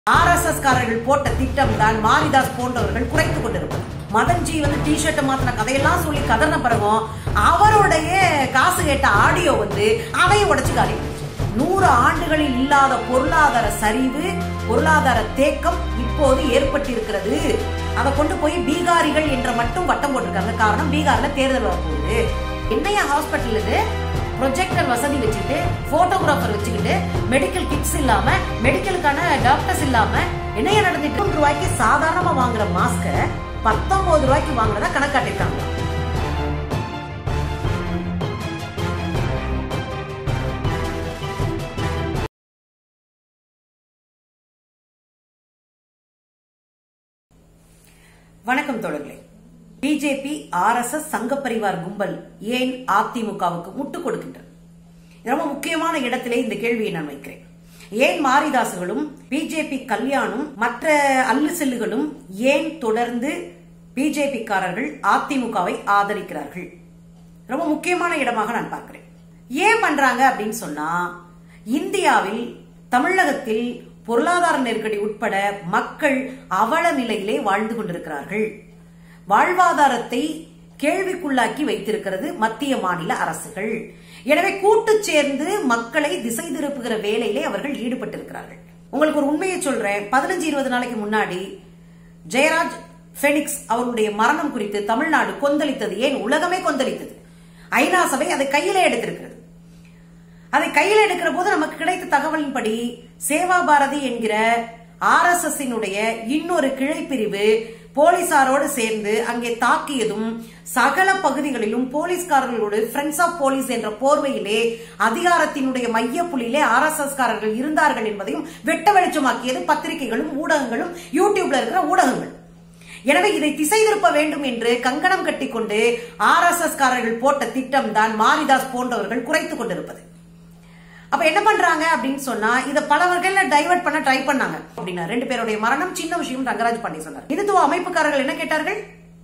RSS காரர்கள் போட்ட திட்டம் தான் மாரிதாஸ் போன்றவர்கள் குறைத்துக் கொண்டிருப்பது மதன்ஜி வந்து டி ஷர்ட் மாத்தின கதையெல்லாம் சொல்லி கதறின பிறகும் அவருடைய காசு கேட்ட ஆடியோ வந்து அதையும் உடைச்சு காலி பண்ணிச்சு. நூறு ஆண்டுகளில் இல்லாத பொருளாதார சரிவு பொருளாதார தேக்கம் இப்போது ஏற்பட்டிருக்கிறது அதை கொண்டு போய் பீகாரிகள் என்ற மட்டும் வட்டம் போட்டிருக்காங்க காரணம் பீகார்ல தேர்தல் வரப்போகுது என்னைய ஹாஸ்பிட்டல் இது ப்ரொஜெக்டர் வசதி வச்சுக்கிட்டு போட்டோகிராஃபர் வச்சுக்கிட்டு மெடிக்கல் கிட்ஸ் இல்லாம மெடிக்கலுக்கான டாக்டர்ஸ் இல்லாம என்னைய நடந்துட்டு மூன்று ரூபாய்க்கு சாதாரணமா வாங்குற மாஸ்க பத்தொன்பது ரூபாய்க்கு வாங்குறதா கணக்காட்டிருக்காங்க வணக்கம் தோழர்களே பிஜேபி ஆர்எஸ்எஸ் சங்க பரிவார் கும்பல் ஏன் அதிமுகவுக்கு முட்டு கொடுக்கின்றன இது ரொம்ப முக்கியமான இடத்திலே இந்த கேள்வியை நான் வைக்கிறேன் ஏன் மாரிதாசுகளும் பிஜேபி கல்யாணும் மற்ற அல்லு செல்லுகளும் ஏன் தொடர்ந்து பிஜேபி காரர்கள் அதிமுகவை ஆதரிக்கிறார்கள் ரொம்ப முக்கியமான இடமாக நான் பார்க்கிறேன் ஏன் பண்றாங்க அப்படின்னு சொன்னா இந்தியாவில் தமிழகத்தில் பொருளாதார நெருக்கடி உட்பட மக்கள் அவல நிலையிலே வாழ்ந்து கொண்டிருக்கிறார்கள் வாழ்வாதாரத்தை கேள்விக்குள்ளாக்கி வைத்திருக்கிறது மத்திய மாநில அரசுகள் எனவே கூட்டு சேர்ந்து மக்களை திசை திருப்புகிற வேலையிலே அவர்கள் ஈடுபட்டிருக்கிறார்கள் உங்களுக்கு ஒரு உண்மையை சொல்றேன் பதினஞ்சு இருபது நாளைக்கு முன்னாடி ஜெயராஜ் பெனிக்ஸ் அவருடைய மரணம் குறித்து தமிழ்நாடு கொந்தளித்தது ஏன் உலகமே கொந்தளித்தது ஐநா சபை அதை கையிலே எடுத்திருக்கிறது அதை கையில் எடுக்கிற போது நமக்கு கிடைத்த தகவலின்படி சேவா பாரதி என்கிற ஆர் எஸ் எஸ் இன்னொரு கிளை பிரிவு போலீசாரோடு சேர்ந்து அங்கே தாக்கியதும் சகல பகுதிகளிலும் போலீஸ்காரர்களோடு ஃப்ரெண்ட்ஸ் ஆஃப் போலீஸ் என்ற போர்வையிலே அதிகாரத்தினுடைய மைய புள்ளியிலே ஆர் எஸ் எஸ் காரர்கள் இருந்தார்கள் என்பதையும் வெட்ட வெளிச்சமாக்கியது பத்திரிகைகளும் ஊடகங்களும் யூடியூப்ல இருக்கிற ஊடகங்கள் எனவே இதை திசை திருப்ப வேண்டும் என்று கங்கணம் கட்டிக்கொண்டு ஆர் எஸ் எஸ் காரர்கள் போட்ட திட்டம் தான் மாரிதாஸ் போன்றவர்கள் குறைத்துக் கொண்டிருப்பது அப்ப என்ன பண்றாங்க அப்படின்னு சொன்னா இத பல வகையில டைவர்ட் பண்ண ட்ரை பண்ணாங்க அப்படின்னா ரெண்டு பேருடைய மரணம் சின்ன விஷயம் ரங்கராஜ் பாண்டி சொன்னார் இந்துத்துவ அமைப்புக்காரர்கள் என்ன கேட்டார்கள்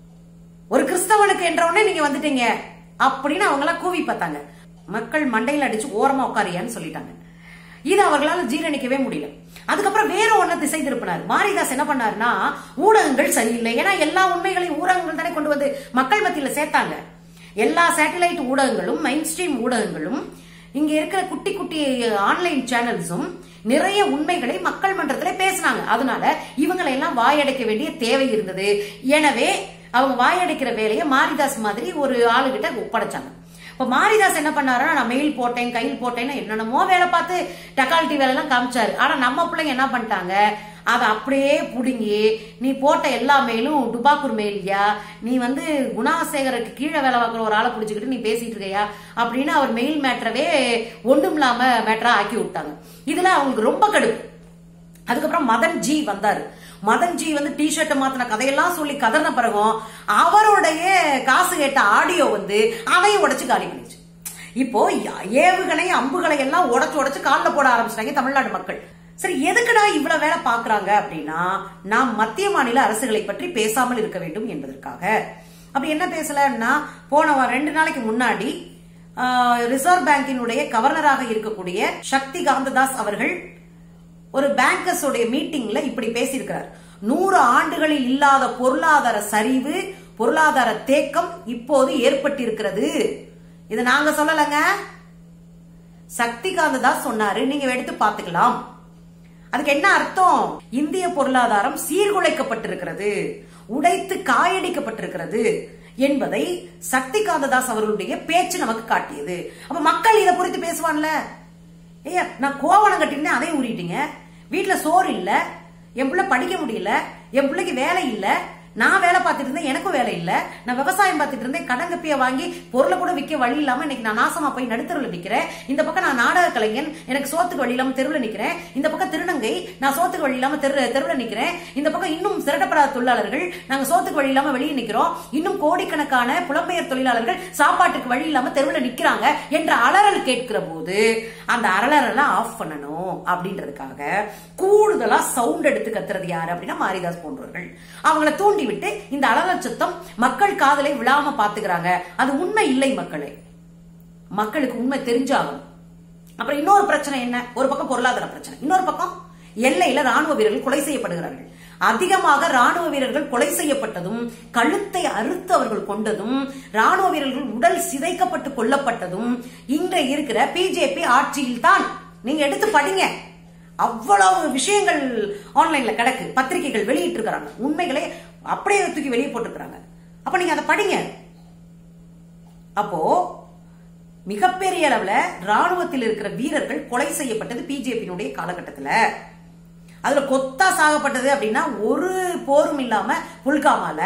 ஒரு கிறிஸ்தவனுக்கு என்றவுடனே நீங்க வந்துட்டீங்க அப்படின்னு அவங்க எல்லாம் கூவி பார்த்தாங்க மக்கள் மண்டையில அடிச்சு ஓரமா உட்காரியான்னு சொல்லிட்டாங்க இது அவர்களால ஜீரணிக்கவே முடியல அதுக்கப்புறம் வேற ஒன்ன திசை திருப்பினார் மாரிதாஸ் என்ன பண்ணாருன்னா ஊடகங்கள் சரியில்லை ஏன்னா எல்லா உண்மைகளையும் ஊடகங்கள் தானே கொண்டு வந்து மக்கள் மத்தியில சேர்த்தாங்க எல்லா சேட்டலைட் ஊடகங்களும் மெயின் ஸ்ட்ரீம் ஊடகங்களும் இங்க இருக்கிற குட்டி குட்டி ஆன்லைன் சேனல்ஸும் நிறைய உண்மைகளை மக்கள் மன்றத்துல பேசினாங்க அதனால இவங்களை எல்லாம் வாயடைக்க வேண்டிய தேவை இருந்தது எனவே அவங்க வாயடைக்கிற வேலையை மாரிதாஸ் மாதிரி ஒரு ஆளுகிட்ட ஒப்படைச்சாங்க இப்ப மாரிதாஸ் என்ன பண்ணாருன்னா நான் மெயில் போட்டேன் கையில் போட்டேன்னு என்னென்னமோ வேலை பார்த்து டக்காலிட்டி வேலை எல்லாம் காமிச்சாரு ஆனா நம்ம பிள்ளைங்க என்ன பண்ணிட்டாங்க அதை அப்படியே புடுங்கி நீ போட்ட எல்லா மெயிலும் டுபாக்கூர் மெயில்யா நீ வந்து குணாசேகருக்கு கீழே வேலை பார்க்குற ஒரு ஆளை பிடிச்சிக்கிட்டு நீ பேசிட்டு இருக்கையா அப்படின்னு அவர் மெயில் மேட்டரவே ஒன்றும் இல்லாம மேட்டரா ஆக்கி விட்டாங்க இதுல அவங்களுக்கு ரொம்ப கடுப்பு அதுக்கப்புறம் மதன் ஜி வந்தாரு மதன் ஜி வந்து டி ஷர்ட் மாத்தின கதையெல்லாம் சொல்லி கதறின பிறகும் அவருடைய காசு கேட்ட ஆடியோ வந்து அதையும் உடைச்சு காலி பண்ணிச்சு இப்போ ஏவுகணை அம்புகளை எல்லாம் உடைச்சு உடைச்சு காலில் போட ஆரம்பிச்சிட்டாங்க தமிழ்நாடு மக்கள் சரி எதுக்குடா இவ்வளவு வேலை பாக்குறாங்க அப்படின்னா நாம் மத்திய மாநில அரசுகளை பற்றி பேசாமல் இருக்க வேண்டும் என்பதற்காக அப்படி என்ன பேசலன்னா போன ரெண்டு நாளைக்கு முன்னாடி ரிசர்வ் பேங்கினுடைய கவர்னராக இருக்கக்கூடிய சக்தி காந்ததாஸ் அவர்கள் ஒரு பேங்கர்ஸ் உடைய மீட்டிங்ல இப்படி பேசியிருக்கிறார் நூறு ஆண்டுகளில் இல்லாத பொருளாதார சரிவு பொருளாதார தேக்கம் இப்போது ஏற்பட்டிருக்கிறது இதை நாங்க சொல்லலங்க சக்திகாந்த தாஸ் சொன்னாரு நீங்க எடுத்து பாத்துக்கலாம் அதுக்கு என்ன அர்த்தம் இந்திய பொருளாதாரம் சீர்குலைக்கப்பட்டிருக்கிறது உடைத்து காயடிக்கப்பட்டிருக்கிறது என்பதை சக்திகாந்த தாஸ் அவர்களுடைய பேச்சு நமக்கு காட்டியது அப்ப மக்கள் இதை குறித்து பேசுவான்ல ஐயா நான் கோவணம் கட்டிருந்தேன் அதையும் ஊறிட்டீங்க வீட்டுல சோறு இல்ல என் பிள்ளை படிக்க முடியல என் பிள்ளைக்கு வேலை இல்ல நான் வேலை பார்த்துட்டு இருந்தேன் எனக்கும் வேலை இல்ல நான் விவசாயம் பார்த்துட்டு இருந்தேன் கடன் கப்பிய வாங்கி பொருளை கூட விற்க வழி இல்லாம இன்னைக்கு நான் நாசமா போய் நடுத்தருவில் நிக்கிறேன் இந்த பக்கம் நான் நாடக கலைஞன் எனக்கு சோத்துக்கு வழி இல்லாம தெருவில் நிக்கிறேன் இந்த பக்கம் திருநங்கை நான் சோத்துக்கு வழி இல்லாம தெரு தெருவில் நிக்கிறேன் இந்த பக்கம் இன்னும் திரட்டப்படாத தொழிலாளர்கள் நாங்க சோத்துக்கு வழி இல்லாம வெளியே நிக்கிறோம் இன்னும் கோடிக்கணக்கான புலம்பெயர் தொழிலாளர்கள் சாப்பாட்டுக்கு வழி இல்லாம தெருவில் நிக்கிறாங்க என்ற அலறல் கேட்கிற போது அந்த அலறலாம் ஆஃப் பண்ணணும் அப்படின்றதுக்காக கூடுதலா சவுண்ட் எடுத்து கத்துறது யாரு அப்படின்னா மாரிதாஸ் போன்றவர்கள் அவங்கள தூண்டி விட்டு இந்த அலறல் சத்தம் மக்கள் காதலை விழாம பாத்துக்கிறாங்க அது உண்மை இல்லை மக்களே மக்களுக்கு உண்மை தெரிஞ்சாகும் அப்புறம் இன்னொரு பிரச்சனை என்ன ஒரு பக்கம் பொருளாதார பிரச்சனை இன்னொரு பக்கம் எல்லையில ராணுவ வீரர்கள் கொலை செய்யப்படுகிறார்கள் அதிகமாக ராணுவ வீரர்கள் கொலை செய்யப்பட்டதும் கழுத்தை அறுத்து அவர்கள் கொண்டதும் ராணுவ வீரர்கள் உடல் சிதைக்கப்பட்டு கொல்லப்பட்டதும் இன்றைய இருக்கிற பிஜேபி ஆட்சியில் தான் நீங்க எடுத்து படிங்க அவ்வளவு விஷயங்கள் ஆன்லைன்ல கிடக்கு பத்திரிகைகள் வெளியிட்டு இருக்காங்க உண்மைகளை அப்படியே தூக்கி வெளியே போட்டுருக்காங்க அப்ப நீங்க அதை படிங்க அப்போ மிகப்பெரிய அளவுல ராணுவத்தில் இருக்கிற வீரர்கள் கொலை செய்யப்பட்டது பிஜேபியினுடைய காலகட்டத்துல அதுல கொத்தா சாகப்பட்டது அப்படின்னா ஒரு போரும் இல்லாம புல்காமால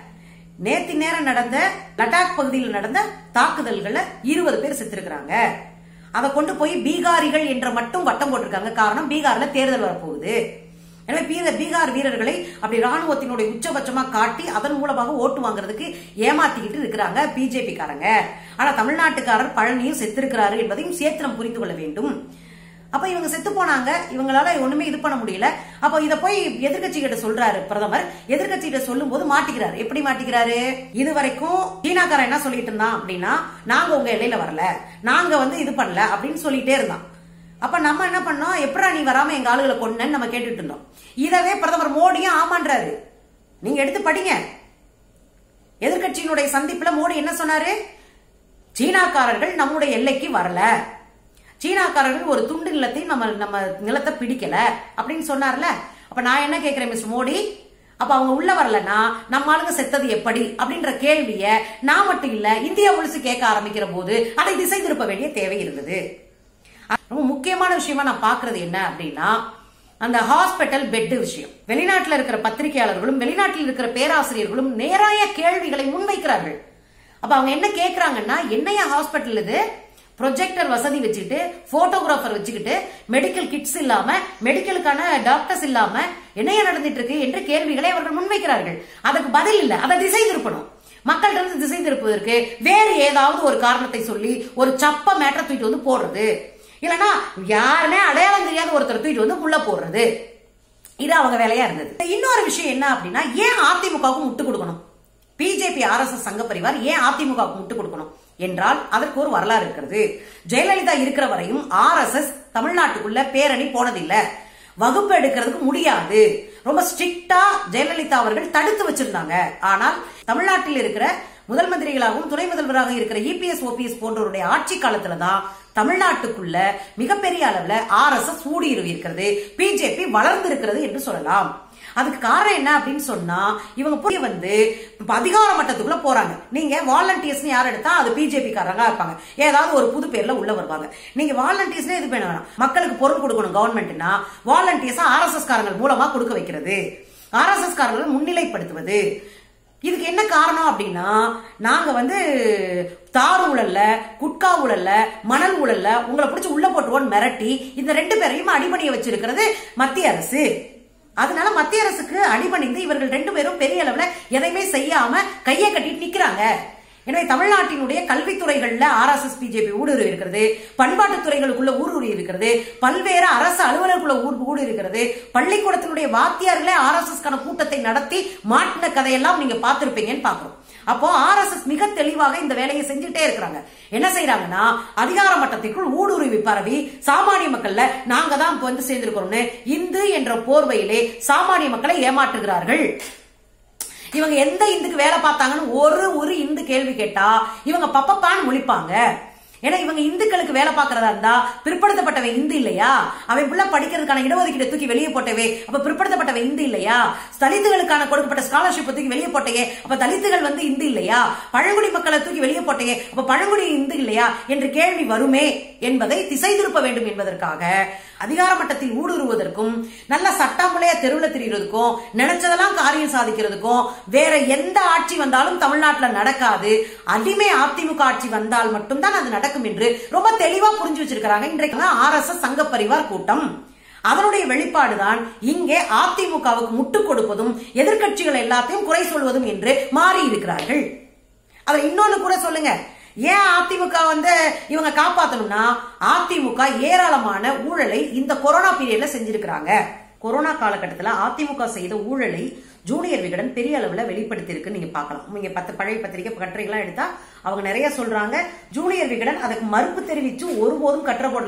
நேத்து நேரம் நடந்த லடாக் பகுதியில் நடந்த தாக்குதல்கள்ல இருபது பேர் செத்துருக்காங்க அதை கொண்டு போய் பீகாரிகள் என்ற மட்டும் வட்டம் போட்டிருக்காங்க காரணம் பீகார்ல தேர்தல் வரப்போகுது எனவே பீர- பீகார் வீரர்களை அப்படி ராணுவத்தினுடைய உச்சபட்சமா காட்டி அதன் மூலமாக ஓட்டு வாங்குறதுக்கு ஏமாத்திக்கிட்டு இருக்கிறாங்க பிஜேபி காரங்க ஆனா தமிழ்நாட்டுக்காரர் பழனியும் செத்திருக்கிறாரு என்பதையும் சேர்த்து நம்ம புரிந்து கொள்ள வேண்டும் அப்ப இவங்க செத்து போனாங்க இவங்களால ஒண்ணுமே இது பண்ண முடியல அப்ப இத போய் எதிர்க்கட்சி கிட்ட சொல்றாரு பிரதமர் எதிர்க்கட்சி கிட்ட சொல்லும் போது மாட்டிக்கிறாரு எப்படி மாட்டிக்கிறாரு இது வரைக்கும் சீனாக்காரன் என்ன சொல்லிட்டு இருந்தான் அப்படின்னா நாங்க உங்க எல்லையில வரல நாங்க வந்து இது பண்ணல அப்படின்னு சொல்லிட்டே இருந்தான் அப்ப நம்ம என்ன பண்ணோம் எப்படா நீ வராம எங்க ஆளுகளை கொண்டன்னு நம்ம கேட்டுட்டு இருந்தோம் இதவே பிரதமர் மோடியும் ஆமான்றாரு நீங்க எடுத்து படிங்க எதிர்க்கட்சியினுடைய சந்திப்புல மோடி என்ன சொன்னாரு சீனாக்காரர்கள் நம்முடைய எல்லைக்கு வரல சீனாக்காரர்கள் ஒரு துண்டு நிலத்தை நம்ம நம்ம நிலத்தை பிடிக்கல அப்படின்னு சொன்னார்ல அப்ப நான் என்ன கேக்குறேன் மிஸ்டர் மோடி அப்ப அவங்க உள்ள வரலன்னா நம்ம ஆளுங்க செத்தது எப்படி அப்படின்ற கேள்விய நான் மட்டும் இல்ல இந்தியா முழுசு கேட்க ஆரம்பிக்கிற போது அதை திசை திருப்ப வேண்டிய தேவை இருந்தது ரொம்ப முக்கியமான விஷயமா நான் பாக்குறது என்ன அப்படின்னா அந்த ஹாஸ்பிட்டல் பெட் விஷயம் வெளிநாட்டுல இருக்கிற பத்திரிகையாளர்களும் வெளிநாட்டில் இருக்கிற பேராசிரியர்களும் நேராய கேள்விகளை முன்வைக்கிறார்கள் அப்ப அவங்க என்ன கேக்குறாங்கன்னா என்னையா ஹாஸ்பிட்டல் இது ப்ரொஜெக்டர் வசதி வச்சுக்கிட்டு போட்டோகிராஃபர் வச்சுக்கிட்டு மெடிக்கல் கிட்ஸ் இல்லாம மெடிக்கலுக்கான டாக்டர்ஸ் இல்லாம என்னையா நடந்துட்டு இருக்கு என்று கேள்விகளை அவர்கள் முன்வைக்கிறார்கள் அதுக்கு பதில் இல்ல அதை திசை திருப்பணும் மக்கள்கிட்ட இருந்து திசை திருப்புவதற்கு வேறு ஏதாவது ஒரு காரணத்தை சொல்லி ஒரு சப்ப மேட்டரை தூக்கிட்டு வந்து போடுறது இல்லனா யாருமே அடையாளம் தெரியாத ஒருத்தர் தூக்கிட்டு வந்து உள்ள போடுறது இது அவங்க வேலையா இருந்தது இன்னொரு விஷயம் என்ன அப்படின்னா ஏன் அதிமுகவுக்கு முட்டு கொடுக்கணும் பிஜேபி ஆர்எஸ்எஸ் சங்க பரிவார் ஏன் அதிமுகவுக்கு முட்டு கொடுக்கணும் என்றால் அதற்கு ஒரு வரலாறு இருக்கிறது ஜெயலலிதா இருக்கிற வரையும் ஆர்எஸ்எஸ் தமிழ்நாட்டுக்குள்ள பேரணி போனதில்லை வகுப்பு எடுக்கிறதுக்கு முடியாது ரொம்ப ஸ்ட்ரிக்டா ஜெயலலிதா அவர்கள் தடுத்து வச்சிருந்தாங்க ஆனால் தமிழ்நாட்டில் இருக்கிற முதல் மந்திரிகளாகவும் துணை முதல்வராக இருக்கிற இபிஎஸ் ஓபிஎஸ் போன்றவருடைய ஆட்சி காலத்துல தான் தமிழ்நாட்டுக்குள்ள மிகப்பெரிய அளவுல ஆர்எஸ்எஸ் ஊடுருவி இருக்கிறது பிஜேபி வளர்ந்து இருக்கிறது என்று சொல்லலாம் அதுக்கு காரணம் என்ன அப்படின்னு சொன்னா இவங்க புரிய வந்து இப்ப அதிகார மட்டத்துக்குள்ள போறாங்க நீங்க வாலண்டியர்ஸ் யார் எடுத்தா அது பிஜேபி காரங்க இருப்பாங்க ஏதாவது ஒரு புது பேர்ல உள்ள வருவாங்க நீங்க வாலண்டியர்ஸ் இது பண்ண வேணாம் மக்களுக்கு பொருள் கொடுக்கணும் கவர்மெண்ட்னா வாலண்டியர்ஸ் ஆர்எஸ்எஸ் காரங்கள் மூலமா கொடுக்க வைக்கிறது ஆர்எஸ்எஸ் காரங்களை முன்னிலைப்படுத்துவது இதுக்கு என்ன காரணம் அப்படின்னா நாங்க வந்து தார் ஊழல்ல குட்கா ஊழல்ல மணல் ஊழல்ல உங்களை பிடிச்சி உள்ள போட்டுருவோம் மிரட்டி இந்த ரெண்டு பேரையும் அடிபணிய வச்சிருக்கிறது மத்திய அரசு அதனால மத்திய அரசுக்கு அடிபணிந்து இவர்கள் ரெண்டு பேரும் பெரிய அளவுல எதையுமே செய்யாம கையை கட்டிட்டு நிக்கிறாங்க எனவே தமிழ்நாட்டினுடைய கல்வித்துறைகள்ல ஆர்எஸ்எஸ் பிஜேபி ஊடுருவி இருக்கிறது பண்பாட்டு துறைகளுக்குள்ள ஊடுருவி இருக்கிறது பல்வேறு அரசு அலுவலர்களுக்குள்ள ஊர் ஊடு இருக்கிறது பள்ளிக்கூடத்தினுடைய வாத்தியார்களே ஆர்எஸ்எஸ் கான கூட்டத்தை நடத்தி மாட்டின கதையெல்லாம் நீங்க பார்த்திருப்பீங்கன்னு பாக்குறோம் அப்போ ஆர்எஸ்எஸ் மிக தெளிவாக இந்த வேலையை செஞ்சுட்டே இருக்கிறாங்க என்ன செய்யறாங்கன்னா அதிகார மட்டத்திற்குள் ஊடுருவி பரவி சாமானிய மக்கள்ல நாங்க தான் இப்ப வந்து சேர்ந்திருக்கிறோம்னு இந்து என்ற போர்வையிலே சாமானிய மக்களை ஏமாற்றுகிறார்கள் இவங்க எந்த இந்துக்கு வேலை பார்த்தாங்கன்னு ஒரு ஒரு இந்து கேள்வி கேட்டா இவங்க பப்பப்பான்னு முழிப்பாங்க ஏன்னா இவங்க இந்துக்களுக்கு வேலை பார்க்கறதா இருந்தா பிற்படுத்தப்பட்டவன் இந்து இல்லையா அவன் புள்ள படிக்கிறதுக்கான இடஒதுக்கீடு தூக்கி வெளியே போட்டவே அப்ப பிற்படுத்தப்பட்டவன் இந்து இல்லையா தலித்துகளுக்கான கொடுக்கப்பட்ட ஸ்காலர்ஷிப் தூக்கி வெளியே போட்டையே அப்ப தலித்துகள் வந்து இந்து இல்லையா பழங்குடி மக்களை தூக்கி வெளியே போட்டையே அப்ப பழங்குடி இந்து இல்லையா என்று கேள்வி வருமே என்பதை திசை திருப்ப வேண்டும் என்பதற்காக அதிகார மட்டத்தில் ஊடுருவதற்கும் நல்ல சட்டாமுலையா தெருவில் திரிகிறதுக்கும் நினைச்சதெல்லாம் காரியம் சாதிக்கிறதுக்கும் வேற எந்த ஆட்சி வந்தாலும் தமிழ்நாட்டுல நடக்காது அடிமை அதிமுக ஆட்சி வந்தால் மட்டும்தான் அது நடக்கும் என்று ரொம்ப தெளிவா புரிஞ்சு வச்சிருக்கிறாங்க இன்றைக்கு ஆர் எஸ் எஸ் சங்க பரிவார் கூட்டம் அதனுடைய வெளிப்பாடுதான் இங்கே அதிமுகவுக்கு முட்டு கொடுப்பதும் எதிர்க்கட்சிகள் எல்லாத்தையும் குறை சொல்வதும் என்று மாறி இருக்கிறார்கள் அதை இன்னொன்னு கூட சொல்லுங்க ஏன் அதிமுக வந்து இவங்க காப்பாத்தணும்னா அதிமுக ஏராளமான ஊழலை இந்த கொரோனா பீரியட்ல செஞ்சிருக்கிறாங்க கொரோனா காலகட்டத்தில் அதிமுக செய்த ஊழலை ஜூனியர் விகடன் பெரிய அளவுல வெளிப்படுத்தி இருக்குன்னு நீங்க பார்க்கலாம் நீங்க பத்து பழைய பத்திரிகை கட்டுரைகள்லாம் எடுத்தா அவங்க நிறைய சொல்றாங்க ஜூனியர் விகடன் அதுக்கு மறுப்பு தெரிவிச்சு ஒருபோதும் கட்டுரை போடல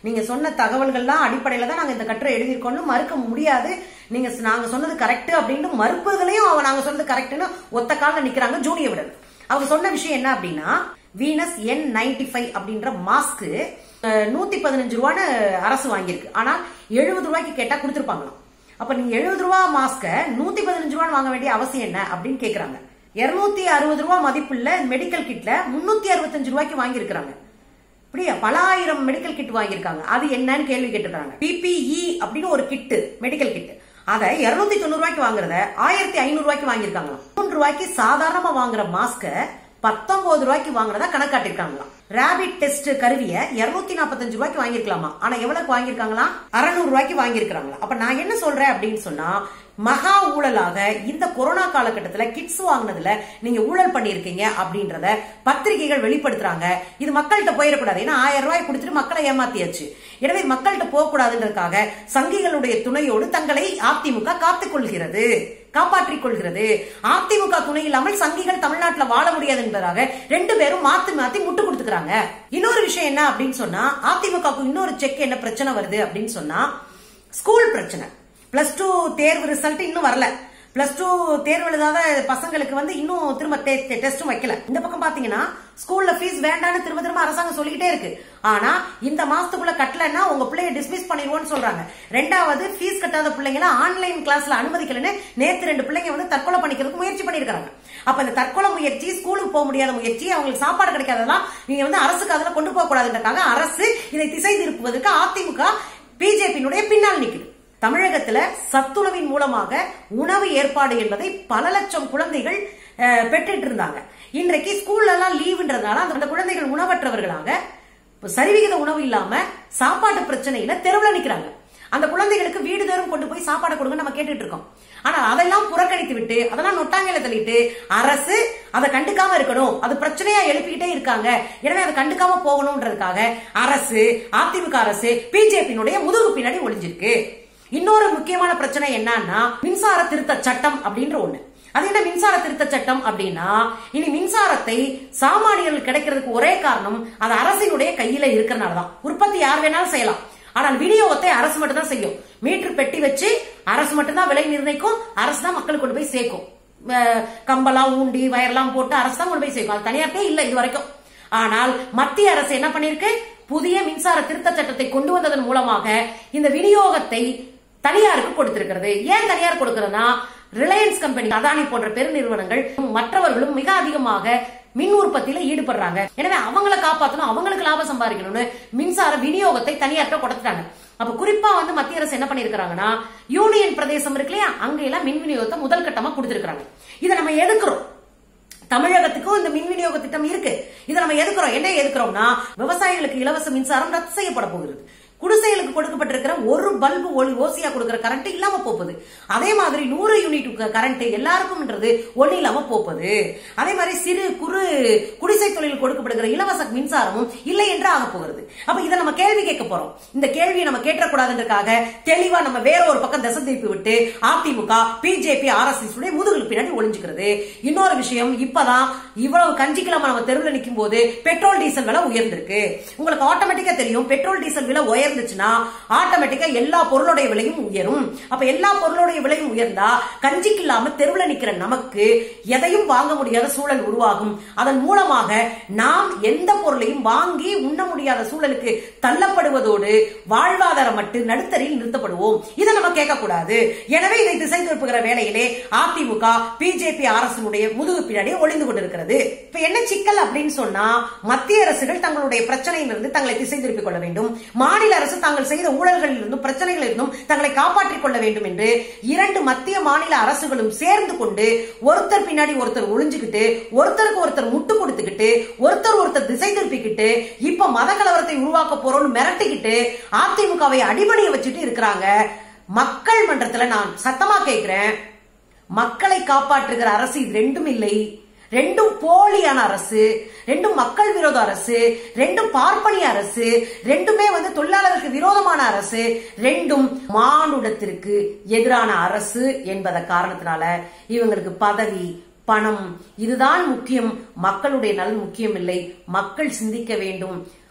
நீங்க சொன்ன தகவல்கள்லாம் அடிப்படையில தான் நாங்க இந்த கட்டுரை எழுதியிருக்கோம்னு மறுக்க முடியாது நீங்க ஸ்- நாங்க சொன்னது கரெக்ட் அப்படின்னு மறுப்பதுலயும் அவங்க நாங்க சொன்னது கரெக்ட்னு ஒத்த கால நிக்கிறாங்க ஜூனியர் விடன் அவங்க சொன்ன விஷயம் என்ன அப்படின்னா வீனஸ் என் நைன்டி ஃபைவ் அப்படின்ற மாஸ்க் நூத்தி பதினஞ்சு ரூபான்னு அரசு வாங்கியிருக்கு ஆனா எழுபது ரூபாய்க்கு கேட்டா கொடுத்துருப்பாங்களாம் அப்ப நீங்க எழுபது ரூபா மாஸ்க நூத்தி பதினஞ்சு ரூபான்னு வாங்க வேண்டிய அவசியம் என்ன அப்படின்னு கேக்குறாங்க இருநூத்தி அறுபது ரூபா மதிப்புள்ள மெடிக்கல் கிட்ல முன்னூத்தி அறுபத்தஞ்சு ரூபாய்க்கு வாங்கியிருக்கிறாங்க அப்படியா பல ஆயிரம் மெடிக்கல் கிட் வாங்கியிருக்காங்க அது என்னன்னு கேள்வி கேட்டிருக்காங்க பிபிஇ அப்படின்னு ஒரு கிட்டு மெடிக்கல் கிட் அதை இருநூத்தி தொண்ணூறு ரூபாய்க்கு வாங்குறத ஆயிரத்தி ஐநூறு ரூபாய்க்கு வாங்கியிருக்காங்க மூன்று ரூபாய்க்கு சாதாரணமா வாங்குற மாஸ்க பத்தொன்பது ரூபாய்க்கு வாங்குறதா கணக்காட்டிருக்காங்களாம் ரேபிட் டெஸ்ட் கருவிய இருநூத்தி நாற்பத்தஞ்சு ரூபாய்க்கு வாங்கியிருக்கலாமா ஆனா எவ்வளவுக்கு வாங்கியிருக்காங்களா அறநூறு ரூபாய்க்கு வாங்கியிருக்காங்களா அப்ப நான் என்ன சொல்றேன் அப்படின்னு சொன்னா மகா ஊழலாக இந்த கொரோனா காலகட்டத்துல கிட்ஸ் வாங்குனதுல நீங்க ஊழல் பண்ணிருக்கீங்க அப்படின்றத பத்திரிகைகள் வெளிப்படுத்துறாங்க இது மக்கள்கிட்ட போயிடக்கூடாது ஏன்னா ஆயிரம் ரூபாய் கொடுத்துட்டு மக்களை ஏமாத்தியாச்சு எனவே மக்கள்கிட்ட போக கூடாதுன்றதுக்காக சங்கிகளுடைய துணையோடு தங்களை அதிமுக காத்துக் கொள்கிறது காப்பாற்றிக் கொள்கிறது அதிமுக துணை இல்லாமல் சங்கிகள் தமிழ்நாட்டுல வாழ முடியாது என்பதாக ரெண்டு பேரும் மாத்தி மாத்தி முட்டு கொடுத்துக்கிறாங்க இன்னொரு விஷயம் என்ன அப்படின்னு சொன்னா அதிமுகவுக்கு இன்னொரு செக் என்ன பிரச்சனை வருது அப்படின்னு சொன்னா ஸ்கூல் பிரச்சனை பிளஸ் டூ தேர்வு ரிசல்ட் இன்னும் வரல பிளஸ் டூ தேர்வு எழுதாத பசங்களுக்கு வந்து இன்னும் திரும்ப டெஸ்டும் வைக்கல இந்த பக்கம் பாத்தீங்கன்னா ஸ்கூல்ல ஃபீஸ் வேண்டாம்னு திரும்ப திரும்ப அரசாங்கம் சொல்லிக்கிட்டே இருக்கு ஆனா இந்த மாசத்துக்குள்ள கட்டலன்னா உங்க பிள்ளைய டிஸ்மிஸ் பண்ணிடுவோம்னு சொல்றாங்க ரெண்டாவது ஃபீஸ் கட்டாத பிள்ளைங்கள ஆன்லைன் கிளாஸ்ல அனுமதிக்கலன்னு நேத்து ரெண்டு பிள்ளைங்க வந்து தற்கொலை பண்ணிக்கிறதுக்கு முயற்சி பண்ணிருக்காங்க அப்ப இந்த தற்கொலை முயற்சி ஸ்கூலுக்கு போக முடியாத முயற்சி அவங்களுக்கு சாப்பாடு கிடைக்காததெல்லாம் நீங்க வந்து அரசுக்கு அதுல கொண்டு போக கூடாதுன்றக்காக அரசு இதை திசை திருப்புவதற்கு அதிமுக பிஜேபியினுடைய பின்னால் நிக்குது தமிழகத்துல சத்துணவின் மூலமாக உணவு ஏற்பாடு என்பதை பல லட்சம் குழந்தைகள் அஹ், பெற்றுட்டு இருந்தாங்க இன்றைக்கு ஸ்கூல்ல எல்லாம் லீவுன்றதுனால அந்த குழந்தைகள் உணவற்றவர்களாக இப்ப சரிவிகித உணவு இல்லாம சாப்பாட்டு பிரச்சனையில தெருவுல நிக்கிறாங்க அந்த குழந்தைகளுக்கு வீடு தோறும் கொண்டு போய் சாப்பாடு கொடுங்க நம்ம கேட்டுட்டு இருக்கோம் ஆனா அதெல்லாம் புறக்கணித்து விட்டு அதெல்லாம் நொட்டாங்கல தள்ளிட்டு அரசு அதை கண்டுக்காம இருக்கணும் அது பிரச்சனையா எழுப்பிக்கிட்டே இருக்காங்க எனவே அதை கண்டுக்காம போகணும்ன்றதுக்காக அரசு அதிமுக அரசு பிஜேபியினுடைய முதுகு பின்னாடி ஒளிஞ்சிருக்கு இன்னொரு முக்கியமான பிரச்சனை என்னன்னா மின்சார திருத்த சட்டம் அப்படின்ற ஒண்ணு அது என்ன மின்சார திருத்த சட்டம் அப்படின்னா இனி மின்சாரத்தை சாமானியர்கள் கிடைக்கிறதுக்கு ஒரே காரணம் அது அரசினுடைய கையில இருக்கிறனாலதான் உற்பத்தி யார் வேணாலும் செய்யலாம் ஆனால் விநியோகத்தை அரசு மட்டும் தான் செய்யும் மீட்டர் பெட்டி வச்சு அரசு மட்டும் தான் விலை நிர்ணயிக்கும் அரசு தான் மக்களுக்கு கொண்டு போய் சேர்க்கும் அஹ் கம்பெல்லாம் ஊண்டி வயர்லாம் போட்டு அரசு தான் கொண்டு போய் சேர்க்கும் அது தனியார்ட்டே இல்ல இது வரைக்கும் ஆனால் மத்திய அரசு என்ன பண்ணிருக்கு புதிய மின்சார திருத்த சட்டத்தை கொண்டு வந்ததன் மூலமாக இந்த விநியோகத்தை தனியாருக்கு கொடுத்திருக்கிறது ஏன் தனியார் கொடுக்கிறதுனா ரிலையன்ஸ் கம்பெனி அதானி போன்ற பெருநிறுவனங்கள் மற்றவர்களும் மிக அதிகமாக மின் உற்பத்தியில ஈடுபடுறாங்க எனவே அவங்கள காப்பாத்தணும் அவங்களுக்கு லாபம் சம்பாதிக்கணும்னு மின்சார விநியோகத்தை தனியார்ட்ட கொடுத்துட்டாங்க அப்ப குறிப்பா வந்து மத்திய அரசு என்ன பண்ணிருக்காங்கன்னா யூனியன் பிரதேசம் இருக்கு இல்லையா அங்க எல்லாம் மின் விநியோகத்தை முதல் கட்டமா கொடுத்திருக்காங்க இதை நம்ம எதுக்குறோம் தமிழகத்துக்கும் இந்த மின் விநியோக திட்டம் இருக்கு இதை நம்ம எதுக்குறோம் என்ன எதுக்குறோம்னா விவசாயிகளுக்கு இலவச மின்சாரம் ரத்து செய்யப்பட போகிறது குடிசைகளுக்கு கொடுக்கப்பட்டிருக்கிற ஒரு பல்பு ஒளி ஓசியா கொடுக்கிற கரண்ட் இல்லாம போகுது அதே மாதிரி நூறு யூனிட் கரண்ட் எல்லாருக்கும்ன்றது ஒண்ணு இல்லாம போகுது அதே மாதிரி சிறு குறு குடிசை தொழில் கொடுக்கப்படுகிற இலவச மின்சாரமும் இல்லை என்று ஆக போகிறது அப்ப இதை நம்ம கேள்வி கேட்க போறோம் இந்த கேள்வியை நம்ம கேட்டக்கூடாதுன்றதுக்காக தெளிவா நம்ம வேற ஒரு பக்கம் திசை திருப்பி விட்டு அதிமுக பிஜேபி ஆர்எஸ்எஸ் உடைய முதுகுக்கு பின்னாடி ஒளிஞ்சுக்கிறது இன்னொரு விஷயம் இப்பதான் இவ்வளவு கஞ்சிக்கிழமை நம்ம தெருவில் நிற்கும் போது பெட்ரோல் டீசல் விலை உயர்ந்திருக்கு உங்களுக்கு ஆட்டோமேட்டிக்கா தெரியும் பெட்ரோல் டீசல் விலை உயர்ந்துச்சுன்னா ஆட்டோமேட்டிக்கா எல்லா பொருளுடைய விலையும் உயரும் அப்ப எல்லா பொருளுடைய விலையும் உயர்ந்தா கஞ்சிக்கு இல்லாம தெருவில் நிக்கிற நமக்கு எதையும் வாங்க முடியாத சூழல் உருவாகும் அதன் மூலமாக நாம் எந்த பொருளையும் வாங்கி உண்ண முடியாத சூழலுக்கு தள்ளப்படுவதோடு வாழ்வாதாரம் மட்டும் நடுத்தரில் நிறுத்தப்படுவோம் இதை நம்ம கேட்க கூடாது எனவே இதை திசை திருப்புகிற வேளையிலே அதிமுக பிஜேபி அரசினுடைய முதுகு பின்னாடி ஒளிந்து கொண்டிருக்கிறது இப்ப என்ன சிக்கல் அப்படின்னு சொன்னா மத்திய அரசுகள் தங்களுடைய பிரச்சனையிலிருந்து தங்களை திசை திருப்பிக் கொள்ள வேண்டும் மாநில அரசு தாங்கள் செய்த ஊழல்களில் இருந்தும் பிரச்சனைகளில் இருந்தும் தங்களை காப்பாற்றிக் கொள்ள வேண்டும் என்று இரண்டு மத்திய மாநில அரசுகளும் சேர்ந்து கொண்டு ஒருத்தர் பின்னாடி ஒருத்தர் ஒளிஞ்சுக்கிட்டு ஒருத்தருக்கு ஒருத்தர் முட்டு கொடுத்துக்கிட்டு ஒருத்தர் ஒருத்தர் திசை திருப்பிக்கிட்டு இப்ப மத கலவரத்தை உருவாக்க போறோம்னு மிரட்டிக்கிட்டு அதிமுகவை அடிமணிய வச்சுட்டு இருக்கிறாங்க மக்கள் மன்றத்துல நான் சத்தமா கேட்கிறேன் மக்களை காப்பாற்றுகிற அரசு இது ரெண்டும் இல்லை ரெண்டும் போலியான அரசு ரெண்டும் மக்கள் விரோத அரசு ரெண்டும் பார்ப்பனிய அரசு ரெண்டுமே வந்து தொழிலாளருக்கு விரோதமான அரசு ரெண்டும் மானுடத்திற்கு எதிரான அரசு என்பத காரணத்தினால இவங்களுக்கு பதவி பணம் இதுதான் முக்கியம் மக்களுடைய நலன் முக்கியம் இல்லை மக்கள் சிந்திக்க வேண்டும்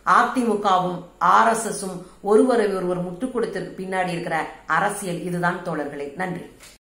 அதிமுகவும் ஆர் எஸ் எஸும் ஒருவரை ஒருவர் முட்டுக் கொடுத்திருக்கு பின்னாடி இருக்கிற அரசியல் இதுதான் தோழர்களே நன்றி